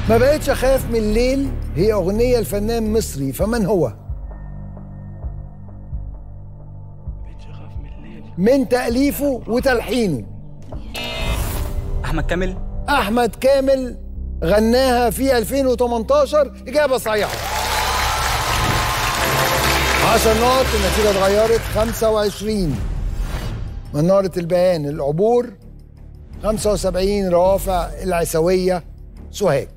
ما بقتش اخاف من الليل هي اغنيه لفنان مصري فمن هو من تاليفه وتلحينه احمد كامل احمد كامل غناها في 2018 اجابه صحيحه 10 نقط النتيجه اتغيرت 25 منارة البيان العبور 75 روافع العسوية سوهاج